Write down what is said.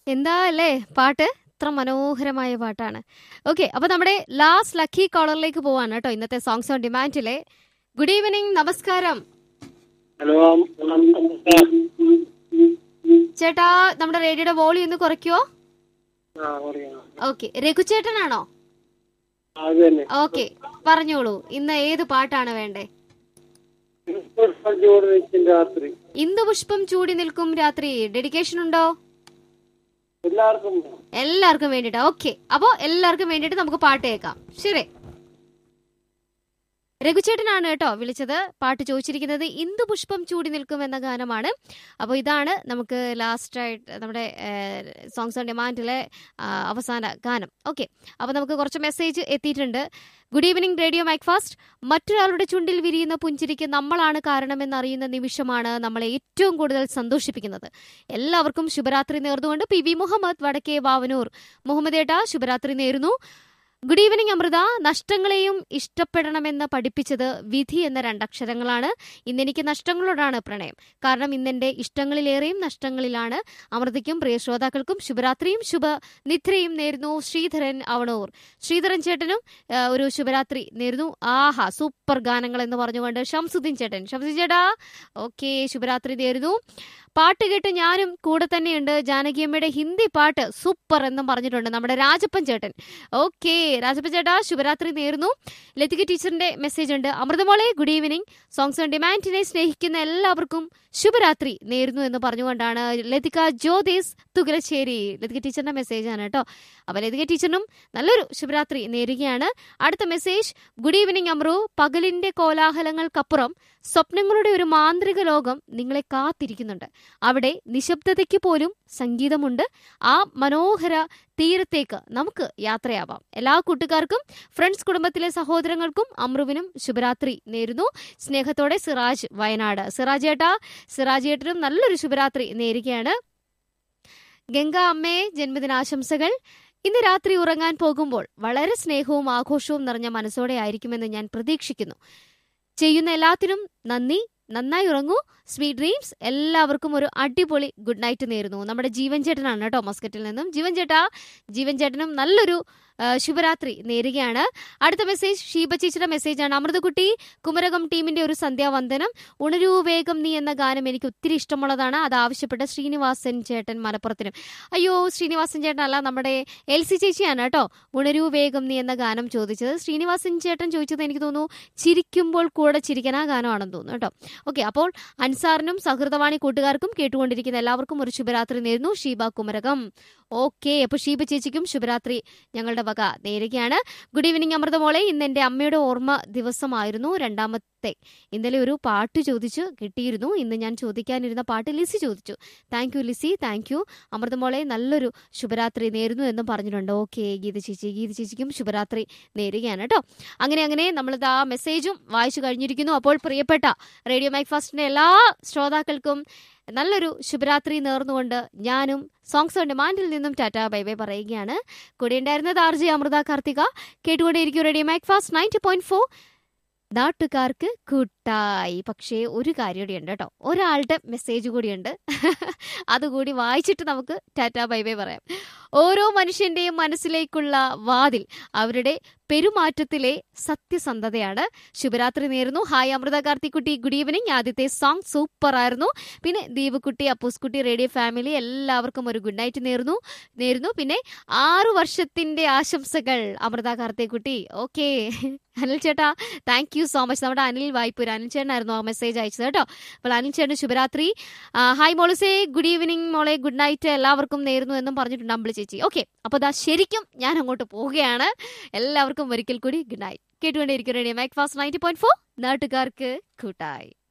എന്താ അല്ലേ പാട്ട് ഇത്ര മനോഹരമായ പാട്ടാണ് ഓക്കെ അപ്പൊ നമ്മുടെ ലാസ്റ്റ് ലക്കി കോളറിലേക്ക് പോവാണ് കേട്ടോ ഇന്നത്തെ സോങ്സ് ഓൺ ഡിമാൻഡിലെ ഗുഡ് ഈവനിങ് നമസ്കാരം ഹലോ ചേട്ടാ നമ്മുടെ റേഡിയോയുടെ വോളിയം ഒന്ന് കുറയ്ക്കുവോ ആ പറയാം ഓക്കെ രഘുചേട്ടനാണോ അത് തന്നെ ഓക്കെ പറഞ്ഞോളൂ ഇന്ന് ഏത് പാട്ടാണ് വേണ്ടേ ചോറ് വെച്ചും രാത്രി ഇന്ദു പുഷ്പം ചൂടി നിൽക്കും രാത്രി ഡെഡിക്കേഷൻ ഉണ്ടോ എല്ലാവർക്കും എല്ലാവർക്കും വേണ്ടിട്ടാ ഓക്കെ അപ്പോ എല്ലാവർക്കും വേണ്ടിട്ട് നമുക്ക് പാട്ട് കേൾക്കാം ശരി രഘുചേട്ടനാണ് കേട്ടോ വിളിച്ചത് പാട്ട് ചോദിച്ചിരിക്കുന്നത് ഇന്ദു പുഷ്പം ചൂടി നിൽക്കും എന്ന ഗാനമാണ് അപ്പോൾ ഇതാണ് നമുക്ക് ലാസ്റ്റ് ആയിട്ട് നമ്മുടെ സോങ്സ് ഓൺ ഡിമാൻഡിലെ ആ, അവസാന ഗാനം ഓക്കെ അപ്പോൾ നമുക്ക് കുറച്ച് മെസ്സേജ് എത്തിയിട്ടുണ്ട് good evening radio Mac Fast മറ്റൊരാളുടെ ചുണ്ടിൽ വിരിയുന്ന പുഞ്ചിരിക്ക് നമ്മളാണ് കാരണമെന്നറിയുന്ന നിമിഷമാണ് നമ്മളെ ഏറ്റവും കൂടുതൽ സന്തോഷിപ്പിക്കുന്നത് എല്ലാവർക്കും ശുഭരാത്രി നേർന്നുകൊണ്ട് പി വി മുഹമ്മദ് വടക്കേ വാവനൂർ മുഹമ്മദ് ഏട്ട ശുഭരാത്രി നേരുന്നു ഗുഡ് ഈവനിങ് അമൃത നഷ്ടങ്ങളെയും ഇഷ്ടപ്പെടണമെന്ന് പഠിപ്പിച്ചത് വിധി എന്ന രണ്ടക്ഷരങ്ങളാണ് ഇന്നെനിക്ക് നഷ്ടങ്ങളോടാണ് പ്രണയം കാരണം ഇന്നെന്റെ ഇഷ്ടങ്ങളിലേറെയും നഷ്ടങ്ങളിലാണ് അമൃതയ്ക്കും പ്രിയ ശ്രോതാക്കൾക്കും ശുഭരാത്രിയും ശുഭ നിദ്രയും നേരുന്നു ശ്രീധരൻ അവണൂർ ശ്രീധരൻ ചേട്ടനും ആ, ഒരു ശുഭരാത്രി നേരുന്നു ആഹാ സൂപ്പർ ഗാനങ്ങൾ എന്ന് പറഞ്ഞുകൊണ്ട് ഷംസുദ്ദീൻ ചേട്ടൻ ഷംസുദ്ദീൻ ചേട്ടാ ഓക്കെ ശുഭരാത്രി നേരുന്നു പാട്ട് കേട്ട് ഞാനും കൂടെ തന്നെയുണ്ട് ജാനകിയമ്മയുടെ ഹിന്ദി പാട്ട് സൂപ്പർ എന്നും പറഞ്ഞിട്ടുണ്ട് നമ്മുടെ രാജപ്പൻ ചേട്ടൻ ഓക്കെ രാജപ്പൻ ചേട്ടാ ശുഭരാത്രി നേരുന്നു ലതിക ടീച്ചറിന്റെ മെസ്സേജ് ഉണ്ട് അമൃതമോളെ ഗുഡ് ഈവനിങ് സോങ്സ് ഓൺ ഡിമാൻഡിനെ സ്നേഹിക്കുന്ന എല്ലാവർക്കും ശുഭരാത്രി നേരുന്നു എന്ന് പറഞ്ഞുകൊണ്ടാണ് ലതിക ജ്യോതിസ് തുകലശ്ശേരി ലതിക ടീച്ചറിന്റെ മെസ്സേജ് ആണ് കേട്ടോ അപ്പൊ ലതിക ടീച്ചറിനും നല്ലൊരു ശുഭരാത്രി നേരുകയാണ് അടുത്ത മെസ്സേജ് ഗുഡ് ഈവനിങ് അമ്രു പകലിന്റെ കോലാഹലങ്ങൾക്കപ്പുറം സ്വപ്നങ്ങളുടെ ഒരു മാന്ത്രിക ലോകം നിങ്ങളെ കാത്തിരിക്കുന്നുണ്ട് അവിടെ നിശബ്ദതയ്ക്ക് പോലും സംഗീതമുണ്ട് ആ മനോഹര തീരത്തേക്ക് നമുക്ക് യാത്രയാവാം എല്ലാ കൂട്ടുകാർക്കും ഫ്രണ്ട്സ് കുടുംബത്തിലെ സഹോദരങ്ങൾക്കും അമ്രുവിനും ശുഭരാത്രി നേരുന്നു സ്നേഹത്തോടെ സിറാജ് വയനാട് സിറാജ് ഏട്ടാ സിറാജ് ഏട്ടനും നല്ലൊരു ശുഭരാത്രി നേരുകയാണ് ഗംഗ അമ്മയെ ജന്മദിനാശംസകൾ ഇന്ന് രാത്രി ഉറങ്ങാൻ പോകുമ്പോൾ വളരെ സ്നേഹവും ആഘോഷവും നിറഞ്ഞ മനസ്സോടെ ആയിരിക്കുമെന്ന് ഞാൻ പ്രതീക്ഷിക്കുന്നു ചെയ്യുന്ന എല്ലാത്തിനും നന്ദി നന്നായി ഉറങ്ങൂ സ്വീറ്റ് ഡ്രീംസ് എല്ലാവർക്കും ഒരു അടിപൊളി ഗുഡ് നൈറ്റ് നേരുന്നു നമ്മുടെ ജീവൻ ചേട്ടനാണ് കേട്ടോ മസ്കറ്റിൽ നിന്നും ജീവൻ ചേട്ടാ ജീവൻ ചേട്ടനും നല്ലൊരു ആ, ശുഭരാത്രി നേരുകയാണ് അടുത്ത മെസ്സേജ് ഷീബ ചേച്ചിയുടെ മെസ്സേജാണ് അമൃതകുട്ടി കുമരകം ടീമിന്റെ ഒരു സന്ധ്യാവന്ദനം ഉണരൂ വേഗം നീ എന്ന ഗാനം എനിക്ക് ഒത്തിരി ഇഷ്ടമുള്ളതാണ് അത് ആവശ്യപ്പെട്ട ശ്രീനിവാസൻ ചേട്ടൻ മലപ്പുറത്തിനും അയ്യോ ശ്രീനിവാസൻ ചേട്ടനല്ല നമ്മുടെ എൽ സി ചേച്ചിയാണ് കേട്ടോ ഉണരൂ വേഗം നീ എന്ന ഗാനം ചോദിച്ചത് ശ്രീനിവാസൻ ചേട്ടൻ ചോദിച്ചത് എനിക്ക് തോന്നുന്നു ചിരിക്കുമ്പോൾ കൂടെ ചിരിക്കണ ഗാനമാണെന്ന് തോന്നുന്നു കേട്ടോ ഓക്കെ അപ്പോൾ അൻസാറിനും സഹൃദവാണി കൂട്ടുകാർക്കും കേട്ടുകൊണ്ടിരിക്കുന്ന എല്ലാവർക്കും ഒരു ശുഭരാത്രി നേരുന്നു ഷീബ കുമരകം ഓക്കെ അപ്പോൾ ഷീബ ചേച്ചിക്കും ശുഭരാത്രി ഞങ്ങളുടെ വക നേരുകയാണ് ഗുഡ് ഈവനിങ് അമൃതമോളെ ഇന്ന് എൻ്റെ അമ്മയുടെ ഓർമ്മ ദിവസമായിരുന്നു രണ്ടാമത്തെ ഇന്നലെ ഒരു പാട്ട് ചോദിച്ചു കിട്ടിയിരുന്നു ഇന്ന് ഞാൻ ചോദിക്കാനിരുന്ന പാട്ട് ലിസി ചോദിച്ചു thank you Lissy thank you അമൃതമോളെ നല്ലൊരു ശുഭരാത്രി നേരുന്നു എന്നും പറഞ്ഞിട്ടുണ്ട് ഓക്കെ ഗീത ചേച്ചി ഗീത ചേച്ചിക്കും ശുഭരാത്രി നേരുകയാണ് കേട്ടോ അങ്ങനെ അങ്ങനെ നമ്മളിത് ആ മെസ്സേജും വായിച്ചു കഴിഞ്ഞിരിക്കുന്നു അപ്പോൾ പ്രിയപ്പെട്ട റേഡിയോ മൈക്ക് ഫാസ്റ്റിന്റെ എല്ലാ ശ്രോതാക്കൾക്കും നല്ലൊരു ശുഭരാത്രി നേർന്നുകൊണ്ട് ഞാനും സോങ്സ് ഓൺ ഡിമാൻഡിൽ നിന്നും ടാറ്റ ബൈ ബൈ പറയുകയാണ് കൂടെ ഉണ്ടായിരുന്നത് ആർ ജെ അമൃത കാർത്തിക കേട്ടുകൊണ്ടേയിരിക്കും radio Mac Fast ninety point four നാട്ടുകാർക്ക് കൂട്ടായി പക്ഷേ ഒരു കാര്യം കൂടിയുണ്ട് കേട്ടോ ഒരാളുടെ മെസ്സേജ് കൂടിയുണ്ട് അതുകൂടി വായിച്ചിട്ട് നമുക്ക് ടാറ്റ ബൈ ബൈ പറയാം ഓരോ മനുഷ്യന്റെയും മനസ്സിലേക്കുള്ള വാതിൽ അവരുടെ പെരുമാറ്റത്തിലെ സത്യസന്ധതയാണ് ശുഭരാത്രി നേരുന്നു ഹായ് അമൃത കാർത്തിക്കുട്ടി ഗുഡ് ഈവനിങ് ആദ്യത്തെ സോങ് സൂപ്പർ ആയിരുന്നു പിന്നെ ദീപക്കുട്ടി അപ്പൂസ്കുട്ടി റേഡിയോ ഫാമിലി എല്ലാവർക്കും ഒരു ഗുഡ് നൈറ്റ് നേർന്നു നേരുന്നു പിന്നെ ആറു വർഷത്തിന്റെ ആശംസകൾ അമൃത കാർത്തിക്കുട്ടി ഓക്കെ അനിൽ ചേട്ടാ താങ്ക് യു സോ മച്ച് നമ്മുടെ അനിൽ വായ്പൂർ അനിൽ ചേട്ടനായിരുന്നു ആ മെസ്സേജ് അയച്ചത് കേട്ടോ അപ്പോൾ അനിൽ ചേട്ടൻ ശുഭരാത്രി ആ, ഹായ് മോളിസേ ഗുഡ് ഈവനിങ് മോളെ ഗുഡ് നൈറ്റ് എല്ലാവർക്കും നേരുന്നു എന്നും പറഞ്ഞിട്ടുണ്ട് അമ്പിളി ചേച്ചി ഓക്കെ അപ്പോൾ ദാ ശരിക്കും ഞാൻ അങ്ങോട്ട് പോവുകയാണ് എല്ലാവർക്കും ഒരിക്കൽ കൂടി ഗുഡ് നൈറ്റ് കേട്ടുകൊണ്ടേയിരിക്കും radio Mac Fast ninety point four നാട്ടുകാർക്ക് കൂട്ടായി